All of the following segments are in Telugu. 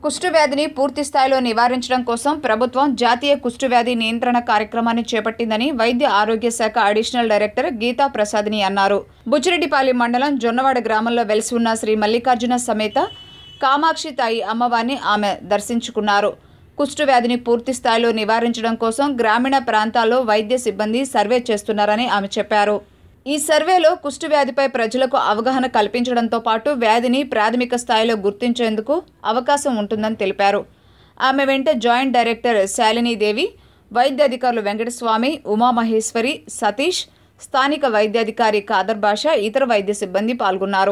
కుష్ఠవ్యాధిని పూర్తి స్థాయిలో నివారించడం కోసం ప్రభుత్వం జాతీయ కుష్ఠవ్యాధి నియంత్రణ కార్యక్రమాన్ని చేపట్టిందని వైద్య ఆరోగ్య శాఖ అడిషనల్ డైరెక్టర్ గీతా ప్రసాద్ని అన్నారు బుచ్చిరెడ్డిపాలెం మండలం జొన్నవాడ గ్రామంలో వెలిసి ఉన్న శ్రీ మల్లికార్జున సమేత కామాక్షి తాయి అమ్మవారిని ఆమె దర్శించుకున్నారు కుష్ఠవ్యాధిని పూర్తి స్థాయిలో నివారించడం కోసం గ్రామీణ ప్రాంతాల్లో వైద్య సిబ్బంది సర్వే చేస్తున్నారని ఆమె చెప్పారు ఈ సర్వేలో కుష్ఠవ్యాధిపై ప్రజలకు అవగాహన కల్పించడంతో పాటు వ్యాధిని ప్రాథమిక స్థాయిలో గుర్తించేందుకు అవకాశం ఉంటుందని తెలిపారు ఆమె వెంట జాయింట్ డైరెక్టర్ శాలినీదేవి వైద్య అధికారులు వెంకటస్వామి ఉమామహేశ్వరి సతీష్ స్థానిక వైద్యాధికారి ఖాదర్ బాషా ఇతర వైద్య సిబ్బంది పాల్గొన్నారు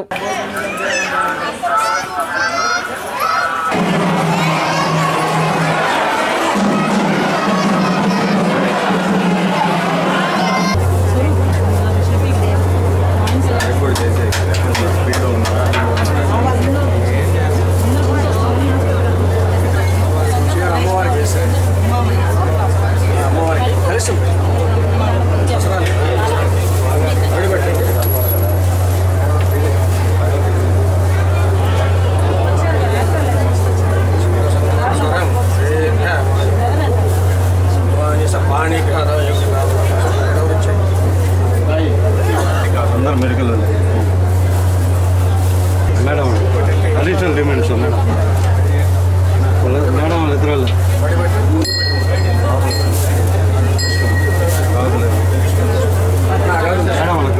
అమ్మవారికి వేసారు అమ్మవారికి కలిసి దసరాలు అడిపెట్టండి పాణి అందరు medical madam additional demands madam వాళ్ళ మేడం వాళ్ళ ఇద్దరు వాళ్ళు మేడం వాళ్ళ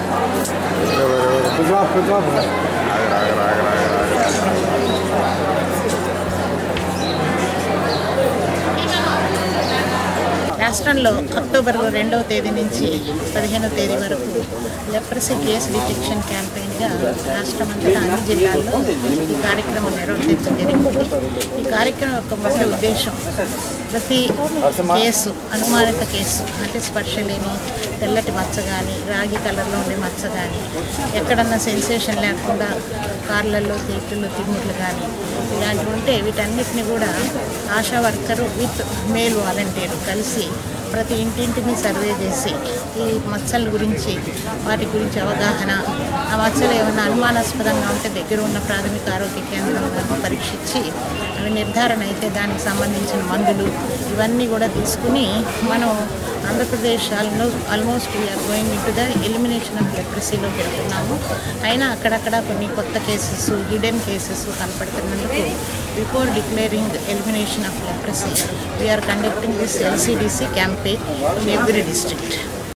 రాష్ట్రంలో అక్టోబర్ రెండవ తేదీ నుంచి పదిహేనవ తేదీ వరకు లెప్రసీ కేస్ డిటెక్షన్ క్యాంపెయిన్గా రాష్ట్రమంతటా అన్ని జిల్లాల్లో ఈ కార్యక్రమం నిర్వహించడం జరిగింది ఈ కార్యక్రమం యొక్క ముఖ్య ఉద్దేశం ప్రతి కేసు అనుమానిత కేసు అంటే స్పర్శ లేని తెల్లటి మచ్చ కానీ రాగి కలర్లో ఉండే మచ్చ కానీ ఎక్కడన్నా సెన్సేషన్ లేకుండా కార్లలో తీర్థులు తిమ్ముర్లు కానీ ఇలాంటివి ఉంటే వీటన్నిటిని కూడా Asha worker with male volunteer కలిసి ప్రతి ఇంటింటిని సర్వే చేసి ఈ మచ్చల గురించి వాటి గురించి అవగాహన ఆ మచ్చలు ఏమైనా అనుమానాస్పదంగా ఉంటే దగ్గర ఉన్న ప్రాథమిక ఆరోగ్య కేంద్రంలో పరీక్షించి అవి నిర్ధారణ అయితే దానికి సంబంధించిన మందులు ఇవన్నీ కూడా తీసుకుని మనం ఆంధ్రప్రదేశ్ ఆల్మో almost we're going in to the elimination of లెప్రసీలోకి వెళ్తున్నాము అయినా అక్కడక్కడ కొన్ని కొత్త కేసెస్ హిడెన్ కేసెస్ కనపడుతున్నందుకు before declaring elimination of leprosy we're conducting this LCDC campaign in every district